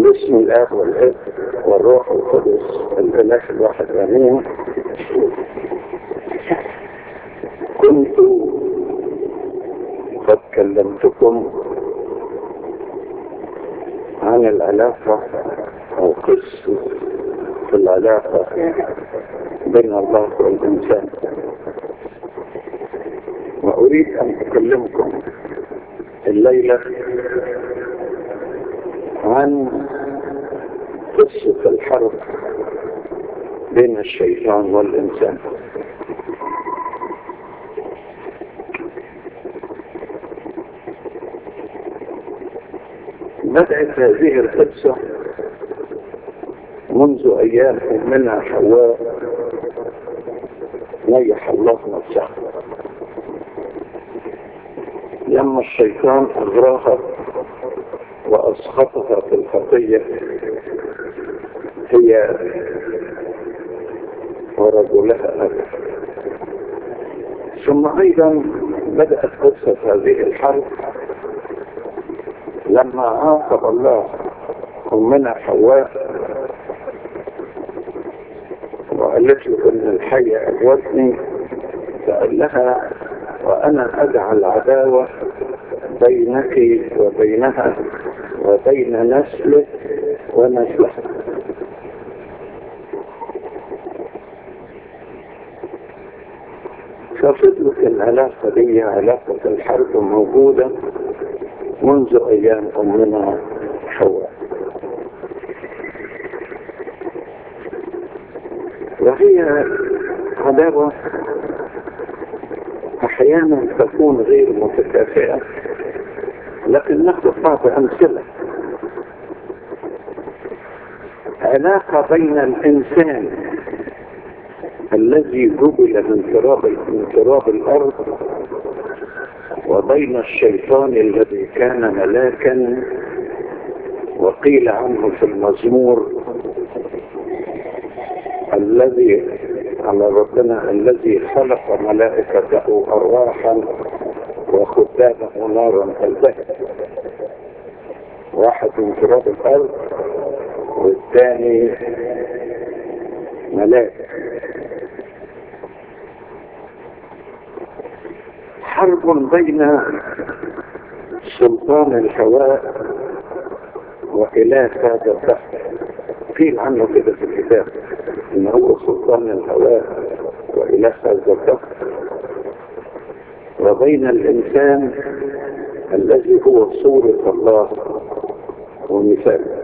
باسم الاب والاب والروح القدس الاله الواحد امين كنت قد كلمتكم عن العلاقة او قصة العلاقة بين الله والإنسان وأريد أن أكلمكم الليلة عن قصة الحرب بين الشيطان والإنسان بدأت هذه القصة منذ أيام أمنا حواء نيح الله نفسها لما الشيطان أغراها وأسخطها في الخطية هي ورجلها أبا ثم أيضا بدأت قصة هذه الحرب لما عاقب الله أمنا حواء وقالت له ان الحية اغوتني فقال لها وانا اجعل عداوة بينك وبينها وبين نسلك ونسلها ففضلت العلاقة دي علاقة الحرب موجودة منذ ايام امنا حواء وهي عداوة احيانا تكون غير متكافئة لكن ناخذ بعض امثلة علاقة بين الانسان الذي جبل من تراب من تراب الارض وبين الشيطان الذي كان ملاكا وقيل عنه في المزمور الذي على ربنا الذي خلق ملائكته أرواحا وخدامه نارا كالبهر واحد من تراب الأرض والثاني ملاك حرب بين سلطان الهواء وإله هذا البحر قيل عنه كده في الكتاب ان هو سلطان الهواء واله هذا البحر وبين الانسان الذي هو صورة الله ومثاله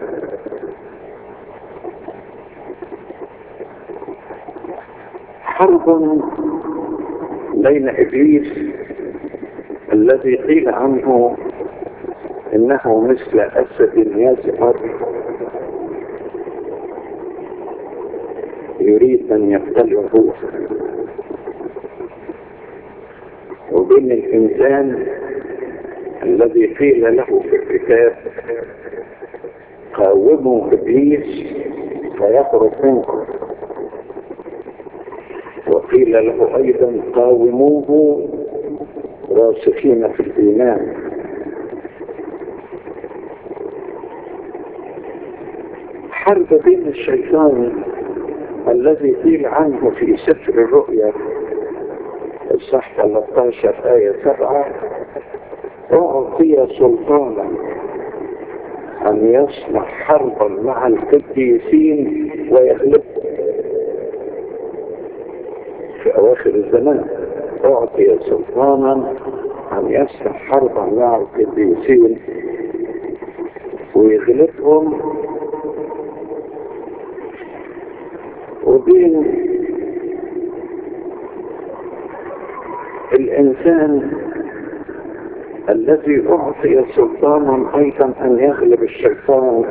حرب بين ابليس الذي قيل عنه انه مثل اسد يزهر يريد ان يبتلعه وبين الانسان الذي قيل له في الكتاب قاوموا ابليس فيخرج منكم وقيل له ايضا قاوموه راسخين في الايمان حرب بين الشيطان الذي قيل عنه في سفر الرؤيا الصح 13 آية 7 أعطي سلطانا أن يصنع حربا مع القديسين ويغلب في أواخر الزمان أعطي سلطانا أن يصنع حربا مع القديسين ويغلبهم وبين الإنسان الذي أعطي سلطانا أيضا أن يغلب الشيطان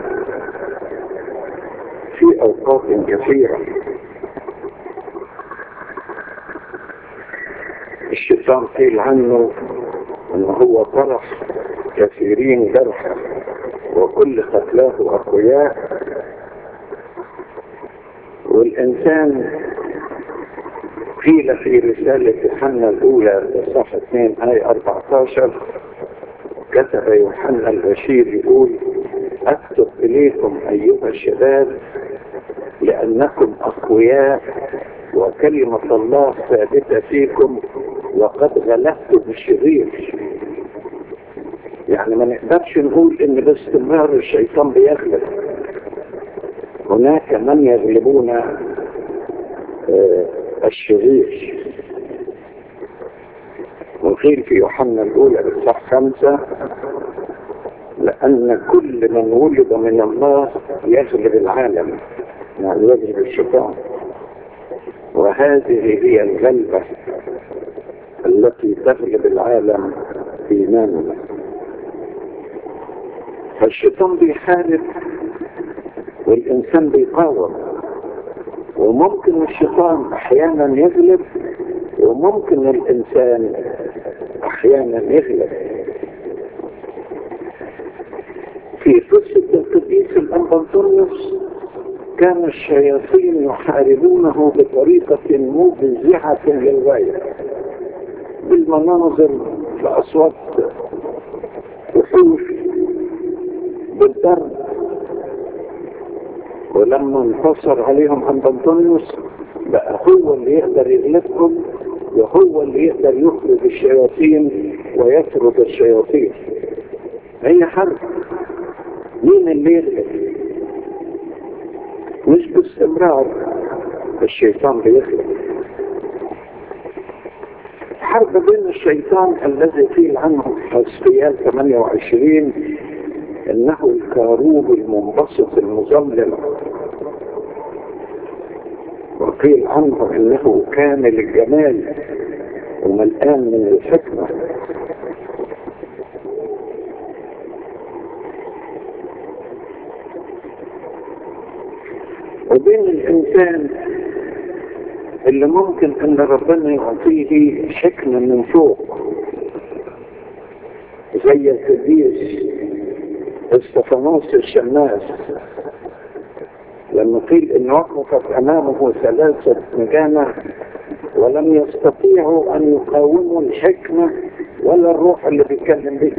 في أوقات كثيرة الشيطان قيل عنه أنه هو طرح كثيرين جرحا وكل قتلاه أقوياء والإنسان قيل في رسالة يوحنا الأولى صفحة 2 آية 14 كتب يوحنا البشير يقول أكتب إليكم أيها الشباب لأنكم أقوياء وكلمة الله ثابتة فيكم وقد غلبتم الشرير يعني ما نقدرش نقول ان باستمرار الشيطان بيغلب هناك من يغلبون آه الشرير وقيل في يوحنا الاولى الاصحاح خمسه لان كل من ولد من الله يغلب العالم يعني يغلب الشيطان وهذه هي الغلبه التي تغلب العالم ايماننا فالشيطان بيحارب والإنسان بيقاوم وممكن الشيطان أحيانا يغلب وممكن الإنسان أحيانا يغلب في قصة القديس الأنبنطونيوس كان الشياطين يحاربونه بطريقة مفزعة للغاية بالمناظر بأصوات وحوش بالضرب ولما انتصر عليهم عند انطونيوس بقى هو اللي يقدر يغلبهم وهو اللي يقدر يخرج الشياطين ويطرد الشياطين هي حرب مين اللي يغلب مش باستمرار الشيطان بيغلب حرب بين الشيطان الذي قيل عنه حسبيان 28 انه الكاروب المنبسط المظلم وقيل عنه انه كامل الجمال وملآن من الحكمة وبين الانسان اللي ممكن ان ربنا يعطيه حكمة من فوق زي القديس استفانوس الشماس لما قيل ان وقفت امامه ثلاثة مجامع ولم يستطيعوا ان يقاوموا الحكمة ولا الروح اللي بيتكلم به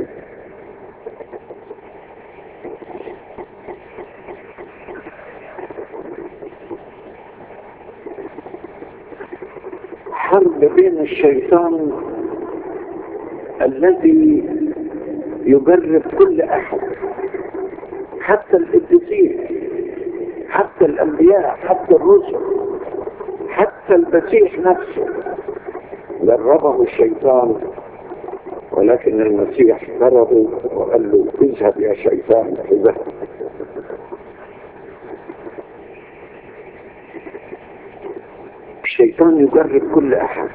حرب بين الشيطان الذي يجرب كل احد حتى القديسين حتى الانبياء حتى الرسل حتى المسيح نفسه جربه الشيطان ولكن المسيح ضربه وقال له اذهب يا شيطان اذهب الشيطان يجرب كل احد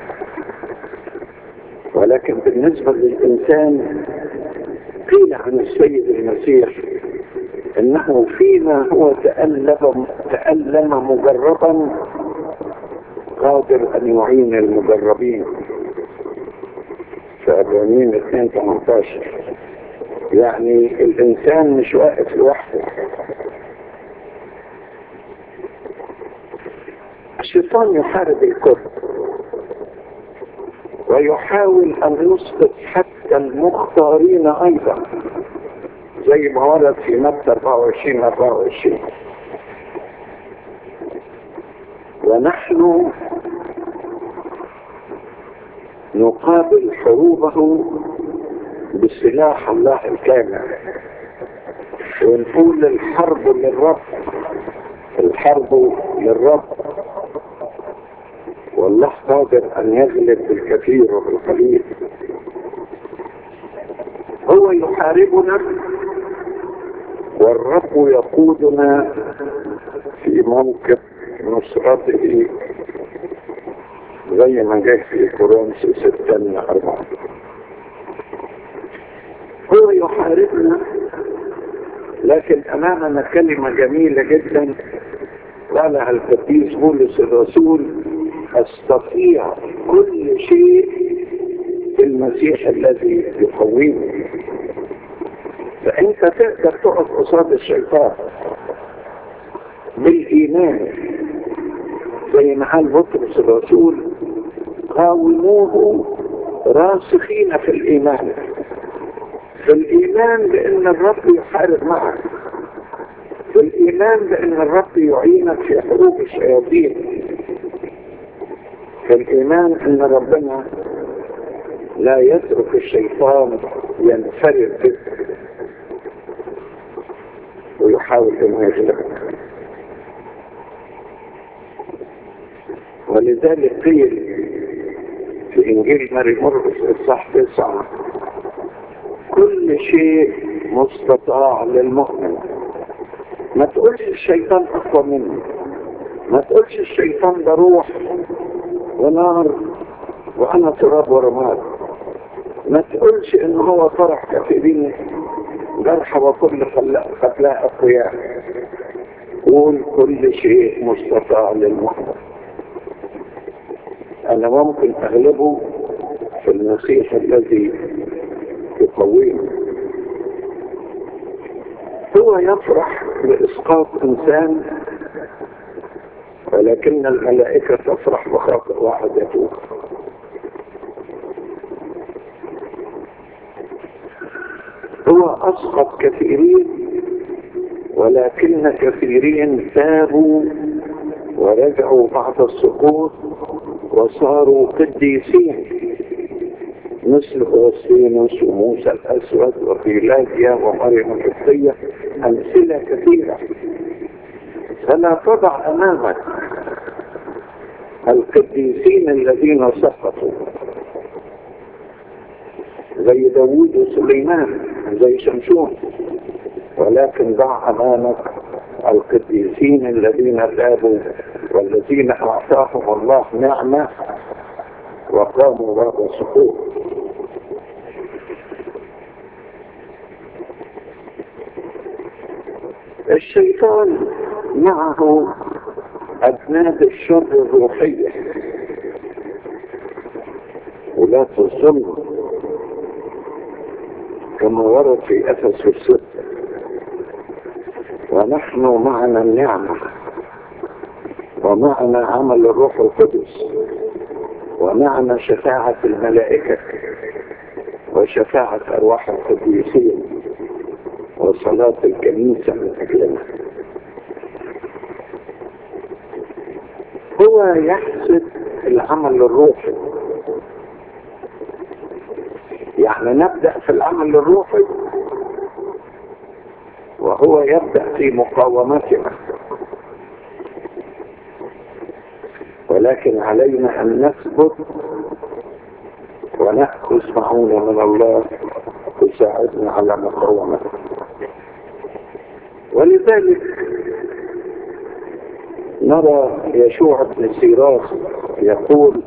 ولكن بالنسبة للإنسان قيل عن السيد المسيح انه فيما هو تألم, تألم مجربا قادر ان يعين المجربين في 40 2 18 يعني الانسان مش واقف لوحده الشيطان يحارب الكل ويحاول ان يسقط حتى المختارين ايضا زي ما ورد في متى 24 24 ونحن نقابل حروبه بسلاح الله الكامل ونقول الحرب للرب الحرب للرب والله قادر ان يغلب بالكثير وبالقليل هو يحاربنا والرب يقودنا في موكب نصرته زي ما جاء في كورنثوس ستة أربعة هو يحاربنا لكن أمامنا كلمة جميلة جدا قالها القديس بولس الرسول أستطيع كل شيء في المسيح الذي يقويني فأنت تقدر تقف قصاد الشيطان بالإيمان زي ما قال بطرس الرسول قاوموه راسخين في الإيمان في الإيمان بأن الرب يحارب معك الإيمان بأن الرب يعينك في حروب الشياطين الإيمان أن ربنا لا يترك الشيطان ينفرد بك ويحاول أن يغلبك ولذلك قيل في إنجيل ماري مرقس الصح تسعة كل شيء مستطاع للمؤمن ما تقولش الشيطان أقوى مني ما تقولش الشيطان ده روح ونار وأنا تراب ورماد ما تقولش إن هو فرح كثيرين جرح وكل خلاء أقوياء قول كل شيء مستطاع للمؤمن أنا ممكن أغلبه في المسيح الذي يقويني هو يفرح بإسقاط إنسان ولكن الملائكة تفرح بخاطئ واحد يتوب هو أسقط كثيرين ولكن كثيرين تابوا ورجعوا بعد السقوط وصاروا قديسين مثل أوسينوس وموسى الأسود وفيلاجيا ومريم القبطية أمثلة كثيرة فلا تضع أمامك القديسين الذين سقطوا زي داوود وسليمان زي شمشون ولكن ضع أمامك القديسين الذين تابوا والذين أعطاهم الله نعمة وقاموا بعد السقوط الشيطان معه أبناد الشر الروحية ولاة الظلم كما ورد في أفس الستة ونحن معنا النعمة ومعنا عمل الروح القدس ومعنا شفاعة الملائكة وشفاعة أرواح القديسين وصلاة الكنيسة من أجلنا هو يحسب العمل الروحي يعني نبدأ في العمل الروحي وهو يبدأ في مقاومتنا ولكن علينا أن نثبت ونأخذ معونة من الله تساعدنا على مقاومته ولذلك نرى يشوع بن سيراس يقول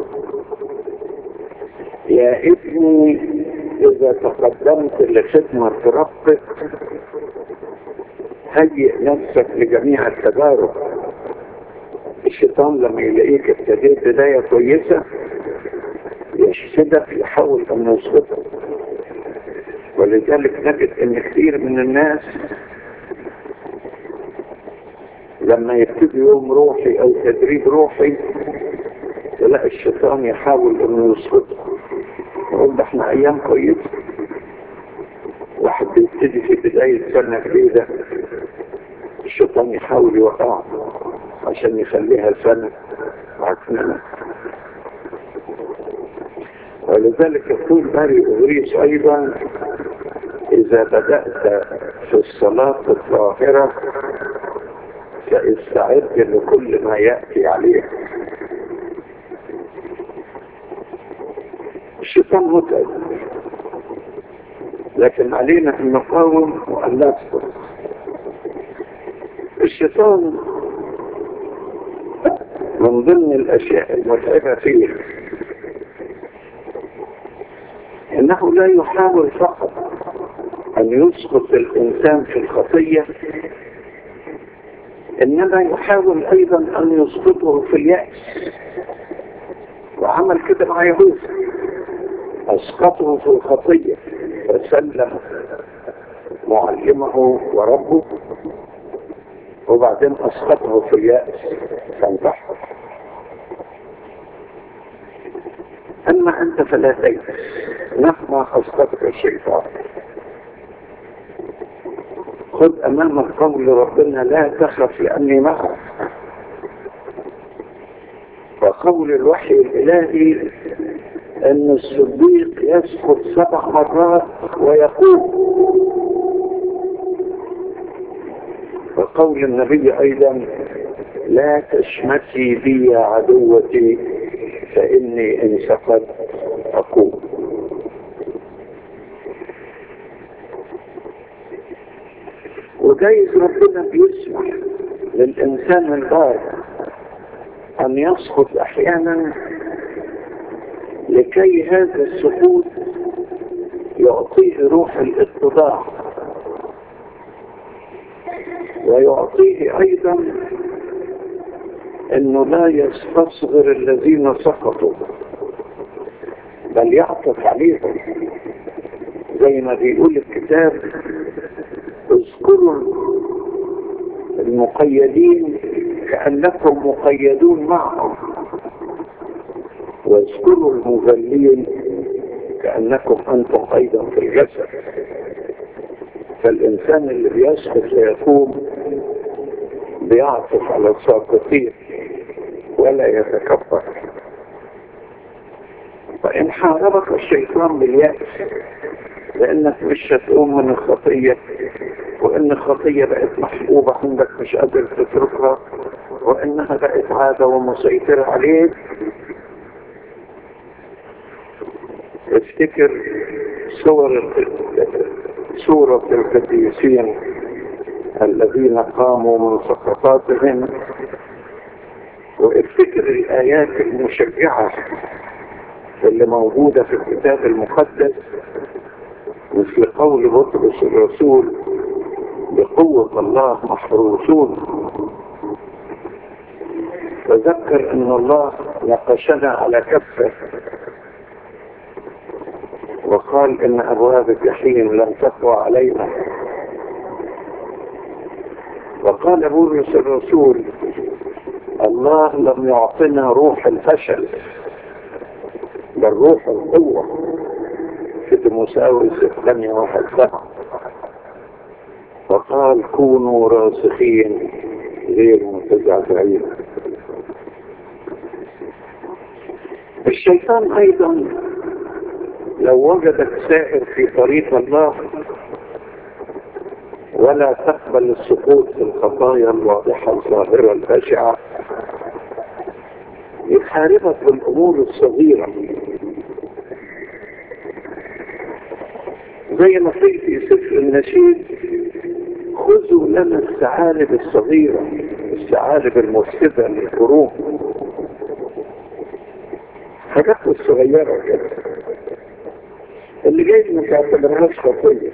يا ابني إذا تقدمت لخدمة ربك هيئ نفسك لجميع التجارب الشيطان لما يلاقيك ابتديت بداية كويسة يشهدك يحاول أن يسقطك ولذلك نجد أن كثير من الناس لما يبتدي يوم روحي أو تدريب روحي تلاقي الشيطان يحاول أنه يسقطه يقول ده احنا أيام كويسة واحد بيبتدي في بداية سنة جديدة الشيطان يحاول يوقعه عشان يخليها سنة عكسنا ولذلك يقول ماري أغريس أيضا إذا بدأت في الصلاة الظاهرة فاستعد لكل ما يأتي عليك الشيطان متعب لكن علينا أن نقاوم وأن نكفر الشيطان من ضمن الأشياء المتعبة فيه إنه لا يحاول فقط أن يسقط الإنسان في الخطية إنما يحاول أيضا أن يسقطه في اليأس وعمل كده مع يهوذا أسقطه في الخطية فسلم معلمه وربه وبعدين أسقطه في اليأس فانتحر أما أنت فلا تيأس مهما أسقطك الشيطان خذ امامك قول ربنا لا تخف لاني معك وقول الوحي الالهي ان الصديق يسقط سبع مرات ويقوم وقول النبي ايضا لا تشمتي بي يا عدوتي فاني ان سقط اقوم وجايز ربنا بيسمح للانسان البار ان يسقط احيانا لكي هذا السقوط يعطيه روح الاتضاع ويعطيه ايضا انه لا يستصغر الذين سقطوا بل يعطف عليهم زي ما بيقول الكتاب اذكروا المقيدين كأنكم مقيدون معهم واذكروا المذلين كأنكم أنتم أيضا في الجسد فالإنسان اللي بيسقط ويقوم بيعطف على الساقطين ولا يتكبر فإن حاربك الشيطان باليأس لأنك مش هتقوم من الخطية وإن الخطية بقت محبوبة عندك مش قادر تتركها وإنها بقت عادة ومسيطرة عليك افتكر صور سورة القديسين الذين قاموا من سقطاتهم وافتكر الآيات المشجعة اللي موجودة في الكتاب المقدس مثل قول بطرس الرسول بقوة الله محروسون تذكر ان الله نقشنا على كفه وقال ان ابواب الجحيم لن تقوى علينا وقال بولس الرسول الله لم يعطنا روح الفشل بل روح القوة في تيموساوس الثانية واحد سبعة وقال كونوا راسخين غير متزعزعين الشيطان ايضا لو وجدك سائر في طريق الله ولا تقبل السقوط في الخطايا الواضحة الظاهرة البشعة يحاربك بالأمور الصغيرة زي ما في في سفر النشيد خذوا لنا الثعالب الصغيرة الثعالب المفسدة للقرون حاجات الصغيرة كده اللي جاي ما تعتبرهاش خطية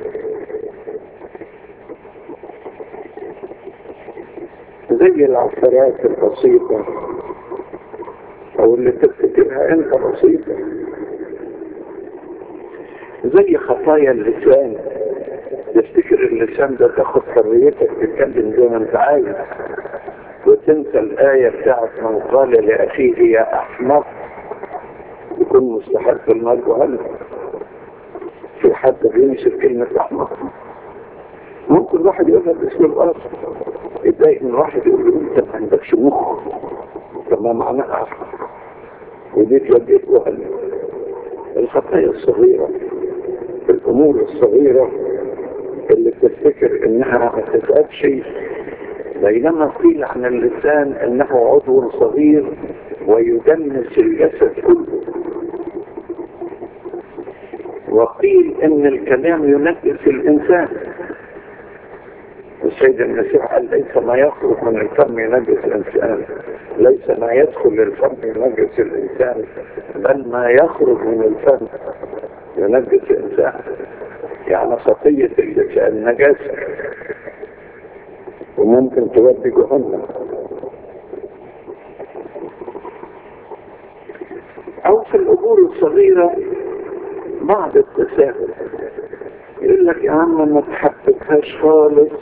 زي العثرات البسيطة او اللي تفتكرها انت بسيطة زي خطايا اللسان تفتكر اللسان ده تاخد حريتك تتكلم زي ما انت عايز وتنسى الآية بتاعت من قال لأخيه يا أحمق يكون مستحق المال وهل في حد بيمسك كلمة أحمق ممكن واحد يقولها باسم الآخر يتضايق من واحد يقول له أنت ما عندكش مخ طب ما معناها أحمق ودي توديك وهل الخطايا الصغيرة الأمور الصغيرة اللي بتفتكر إنها ما تتعبش بينما قيل عن اللسان انه عضو صغير ويدنس الجسد كله وقيل ان الكلام ينجس الانسان السيد المسيح قال ليس ما يخرج من الفم ينجس الانسان ليس ما يدخل للفم ينجس الانسان بل ما يخرج من الفم ينجس الانسان يعني خطية النجاسة وممكن تودي جهنم او في الامور الصغيرة بعض التساهل يقول لك يا عم ما تحبكهاش خالص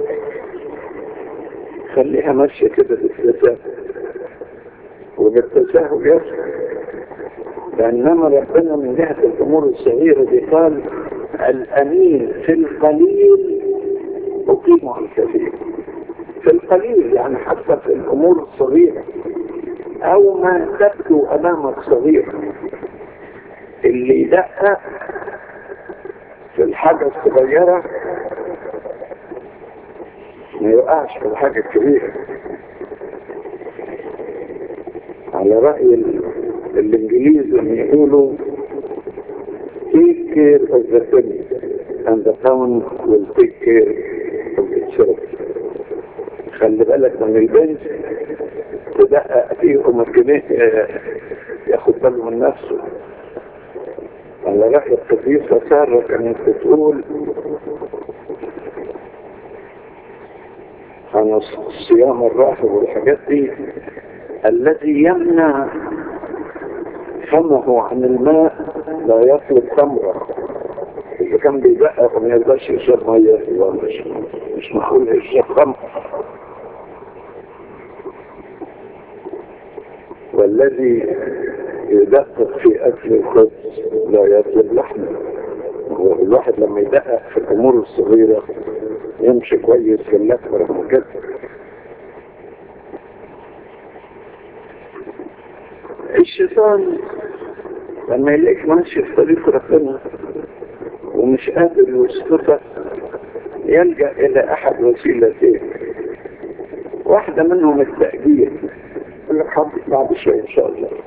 خليها ماشية كده بالتساهل وبالتساهل يسهل بينما ربنا من جهة الامور الصغيرة دي قال الامين في القليل تقيم على الكثير في القليل يعني حتى في الامور الصغيره او ما تبدو امامك صغير اللي يدقق في الحاجة الصغيرة ما يوقعش في الحاجة الكبيرة على رأي ال- الانجليز لما يقولوا take care of the thing and the town will take care of itself خلي بالك من البنت تدقق فيه وما الجنيه ياخد باله من نفسه على رأي القديسة سارة كانت بتقول عن صيام الراحل والحاجات دي الذي يمنع فمه عن الماء لا يطلب تمرة إذا كان بيدقق وما يقدرش يشرب مية يبقى مش مش معقول يشرب خمر والذي يدقق في أكل الخبز لا يطلب لحمه هو الواحد لما يدقق في الأمور الصغيرة يمشي كويس في الأكبر من كده الشيطان لما يلاقيك ماشي في طريق ربنا ومش قادر يسقطك يلجأ إلى أحد وسيلتين واحدة منهم التأجيل يقول لك حاضر بعد شوية إن شاء الله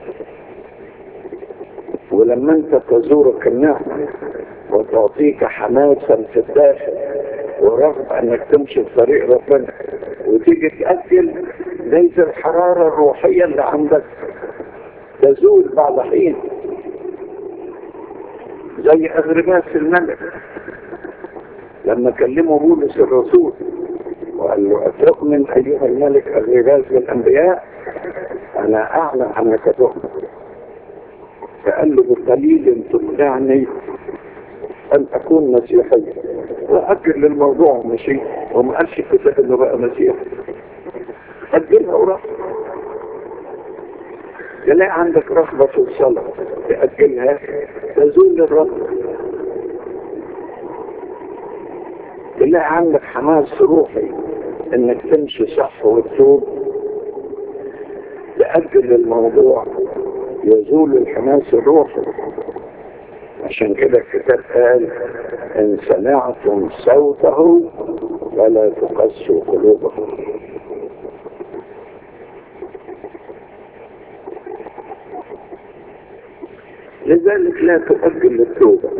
ولما أنت تزورك النعمة وتعطيك حماسا في الداخل ورغبة أنك تمشي في طريق ربنا وتيجي تأجل ليس الحرارة الروحية اللي عندك تزول بعد حين زي أغرباس الملك لما كلموا بولس الرسول وقال له أتؤمن أيها الملك أغرباس بالأنبياء أنا أعلم أنك تؤمن فقال له بالقليل تقنعني أن أكون مسيحيا وأجل للموضوع ومشي وما قالش الكتاب إنه بقى مسيحي أجلها وراح تلاقي عندك رغبة في الصلاة تأجلها تزول الرغبة تلاقي عندك حماس روحي انك تمشي صح وتتوب تأجل الموضوع يزول الحماس الروحي عشان كده الكتاب قال ان سمعتم صوته فلا تقسوا قلوبكم لذلك لا تؤجل التوبة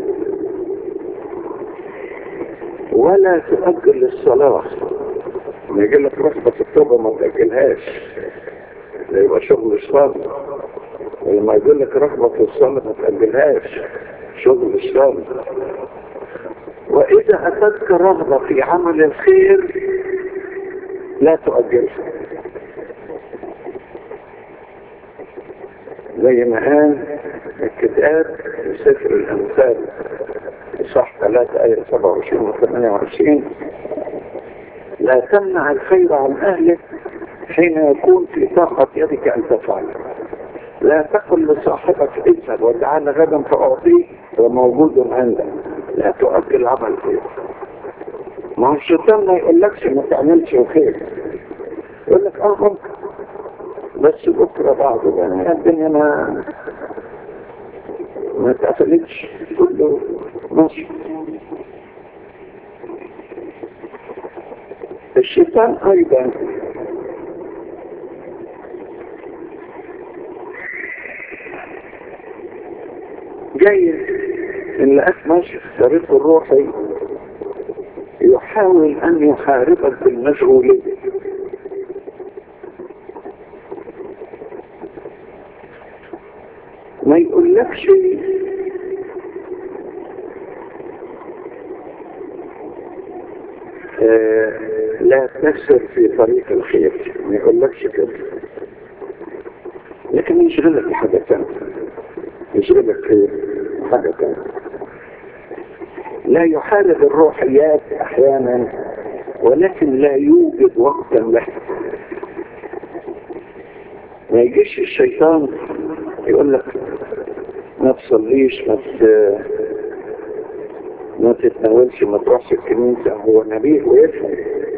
ولا تؤجل الصلاة ما يجي لك رغبة في التوبة ما تأجلهاش ده يبقى شغل الصلاة ولما يقول لك رغبة في الصلاة ما تأجلهاش شغل الصلاة وإذا أتتك رغبة في عمل الخير لا تؤجلها زي ما قال الكتاب في سفر الأمثال صح 3 آية 27 و 28 لا تمنع الخير عن أهلك حين يكون في طاقة يدك أن تفعل لا تقل لصاحبك اذهب وتعال غدا فأعطيه وموجود عندك لا تؤجل عمل خير ما هو الشيطان ما يقولكش ما تعملش الخير يقول لك اه ممكن بس بكرة بعده يعني الدنيا ما ما اتقفلتش كله ماشي الشيطان ايضا جايز ان لقاك ماشي في الطريق الروحي يحاول ان يحاربك بالمشغوليه ما يقولكش آه لا تسر في طريق الخير ما يقولكش كده لكن يشغلك بحاجة ثانية يشغلك في حاجة ثانية لا يحارب الروحيات احيانا ولكن لا يوجد وقتا له ما يجيش الشيطان يقول لك ما تصليش ما ما تتناولش ما تروحش الكنيسة هو نبيه ويفهم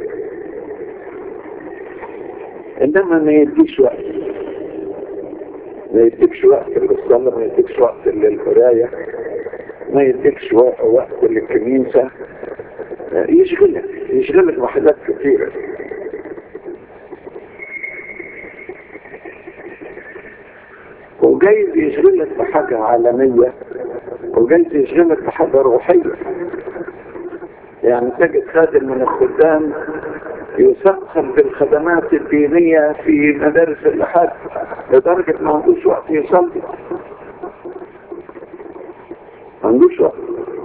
انما ما يديش وقت ما يديكش وقت للصلاة ما يديكش وقت للقراية ما يديكش وقت للكنيسة يشغلك يشغلك بحاجات كثيرة وجايز يشغلك بحاجة عالمية وجايز يشغلك بحاجة روحية يعني تجد خادم من الخدام يثقل بالخدمات الدينية في مدارس الأحد لدرجة ما عندوش وقت يصلي ما عندوش وقت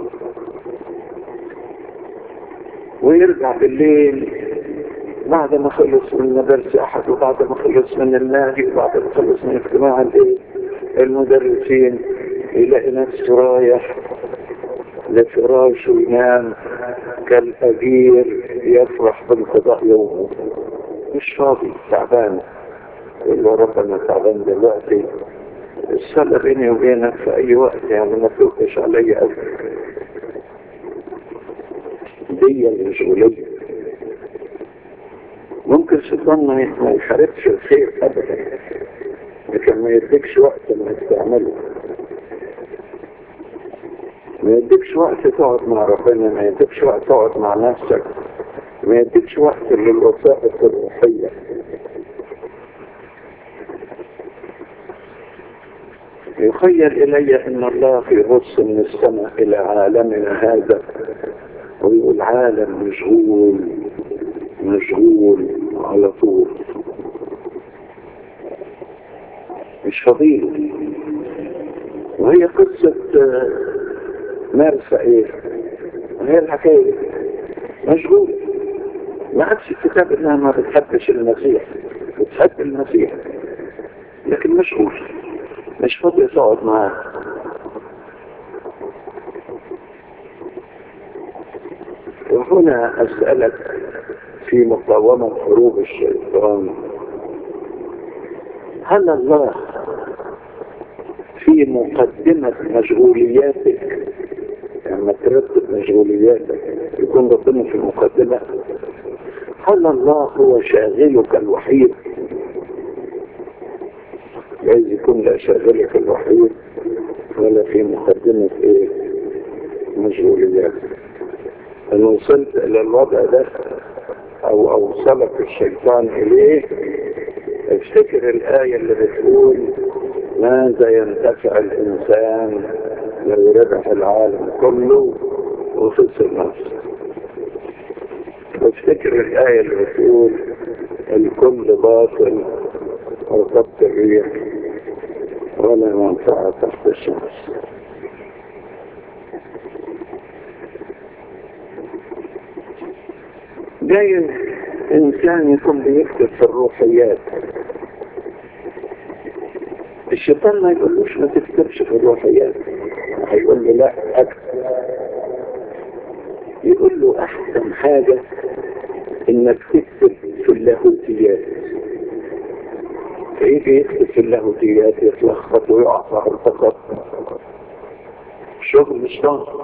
ويرجع بالليل بعد ما خلص من مدارس أحد وبعد ما خلص من النادي وبعد ما خلص من اجتماع المدرسين يلاقي نفسه رايح لفراشه وينام كالأجير يفرح بانقضاء يومه مش فاضي تعبان يقول له ربنا تعبان دلوقتي الصلاة بيني وبينك في أي وقت يعني ما توقش علي أبدا دي المشغولية ممكن الشيطان ما يحاربش الخير أبدا لكن ما يديكش وقت انك تعمله ما يديكش وقت تقعد مع ربنا ما يديكش وقت تقعد مع نفسك ما يديكش وقت للوسائط الروحية يخيل إلي أن الله يبص من السماء إلى عالمنا هذا ويقول عالم مشغول مشغول على طول مش فضيل وهي قصة مارسة ايه وهي الحكاية مشغول ما عادش الكتاب انها ما بتحبش المسيح بتحب المسيح لكن مشغول مش فاضي تقعد معاه وهنا أسألك في مقاومة حروب الشيطان هل الله في مقدمة مشغولياتك لما ترتب مشغولياتك يكون ربنا في المقدمة هل الله هو شاغلك الوحيد عايز يكون لا شاغلك الوحيد ولا في مقدمة ايه مشغولياتك ان وصلت الى الوضع ده او اوصلك الشيطان اليه افتكر الآية اللي بتقول ماذا ينتفع الإنسان لو ربح العالم كله وخسر نفسه وافتكر الآية اللي بتقول الكل باطل وقبض الريح ولا منفعة تحت الشمس جايز إنسان يكون بيكتب في الروحيات الشيطان ما يقولوش ما تكتبش في الروحيات هيقول له لا اكتب يقول له احسن حاجة انك تكتب في اللاهوتيات فيجي يكتب في اللاهوتيات يتلخبط ويقع في ارتقط شغل مش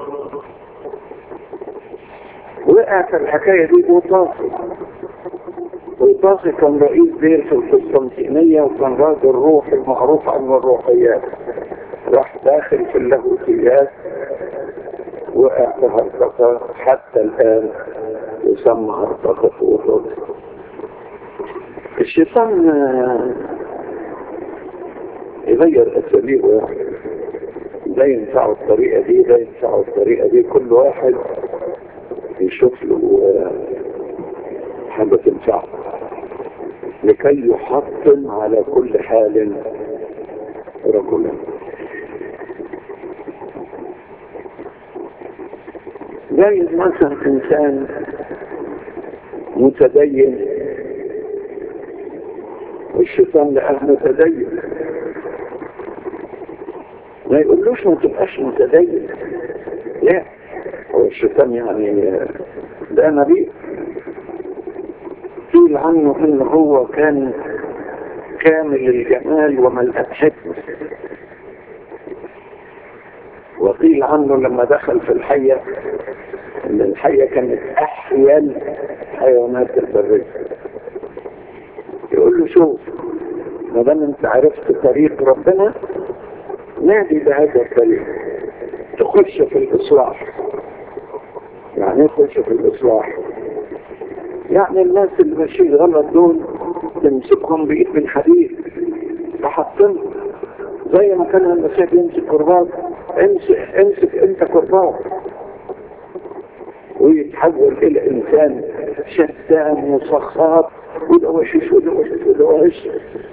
وقع في الحكاية دي بوطاسي بوطاسي كان رئيس دير في القسطنطينية وكان راجل روحي معروف عنه الروحيات راح داخل في اللاهوتيات وقع في هرطقة حتى الآن يسمى هرطقة فوق الشيطان يغير أساليبه يعني لا ينفعه الطريقة دي لا ينفعه الطريقة دي كل واحد يشوف له حاجة تنفعه لكي يحطم على كل حال رجلا جايز مثلا انسان متدين والشيطان لقاه متدين ما يقولوش ما تبقاش متدين لا هو الشيطان يعني ده نبي قيل عنه ان هو كان كامل الجمال وملأ حكمة وقيل عنه لما دخل في الحية ان الحية كانت احيل حيوانات البرية يقول له شوف ما دام انت عرفت طريق ربنا نادي بهذا الطريق تخش في الاصلاح يعني ايه تخش في الاصلاح يعني الناس اللي ماشيين غلط دول تمسكهم بايد من حديد تحطمهم زي ما كان المسيح يمسك كرباج امسك امسك انت كرباج ويتحول الى انسان شتان وصخاب وده وشش وده وشش وده وشش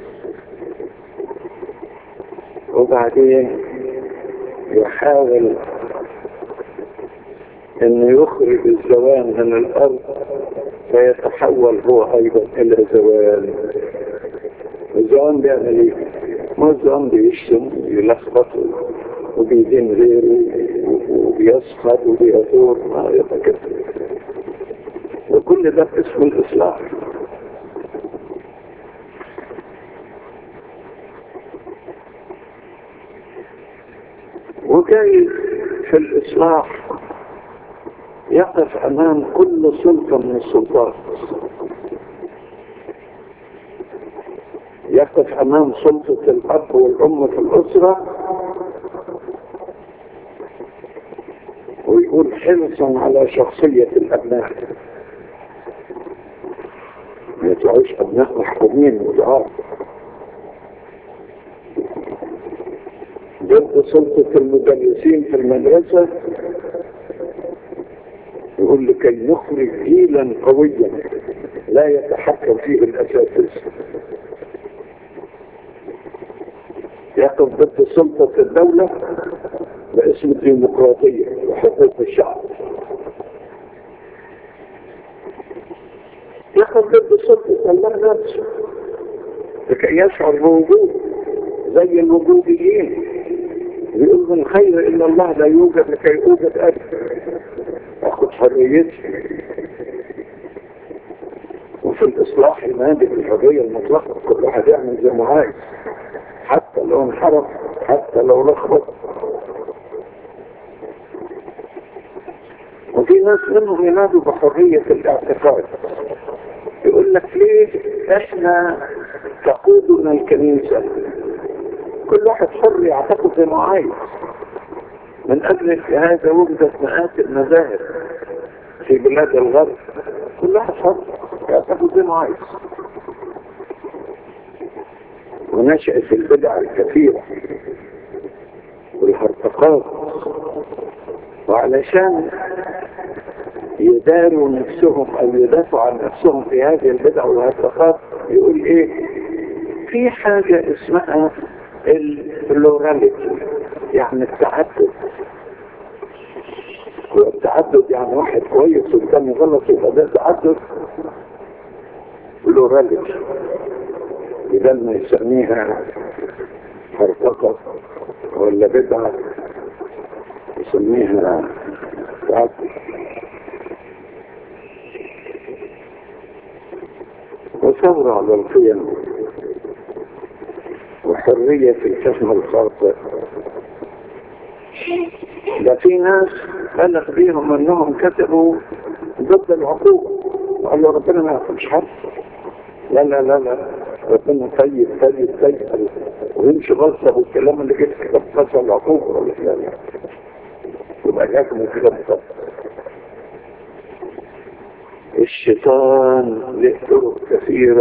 وبعدين يحاول انه يخرج الزوال من الارض فيتحول هو ايضا الى زوال الزوال بيعمل ايه؟ ما الزوال بيشتم ويلخبط وبيدين غيره وبيسخط وبيثور ما يبقى كده وكل ده اسم الاصلاح وجاي في الإصلاح يقف أمام كل سلطة من السلطات يقف أمام سلطة الأب والأم في الأسرة ويقول حرصا على شخصية الأبناء ما يطلعوش أبناء محكومين وضعاف ضد سلطة المدرسين في المدرسة يقول لكي نخرج جيلا قويا لا يتحكم فيه الأساتذة يقف ضد سلطة الدولة باسم الديمقراطية وحقوق الشعب يقف ضد سلطة الله نفسه لكي يشعر بوجوده زي الوجوديين يقول من خير إلا الله لا يوجد لكي أوجد أجل أخذ حريتي وفي الإصلاح المادي الحرية المطلقة كل واحد يعمل زي ما عايز حتى لو انحرف حتى لو لخبط وفي ناس منهم ينادوا بحرية الاعتقاد يقول لك ليه احنا تقودنا الكنيسة كل واحد حر يعتقد زي ما عايز من اجل هذا وجدت مئات المذاهب في بلاد الغرب كل واحد حر يعتقد زي ما عايز ونشأت البدع الكثيرة والهرطقات وعلشان يداروا نفسهم او يدافعوا عن نفسهم في هذه البدع والهرطقات يقول ايه في حاجة اسمها البلوراليتي يعني التعدد والتعدد يعني واحد كويس والتاني غلط يبقى ده تعدد بلوراليتي بدل ما يسميها هرطقة ولا بدعة يسميها تعدد وثورة على القيم وحرية في الفهم الخاطئ ده في ناس بلغ بيهم انهم كتبوا ضد العقوبة وقالوا ربنا ما ياخدش حد لا لا لا لا ربنا طيب طيب طيب ويمشي غلطة والكلام اللي جبت كده بخصة العقوبة ولا لا لا يبقى لازم كده بخصة الشيطان له طرق كثيرة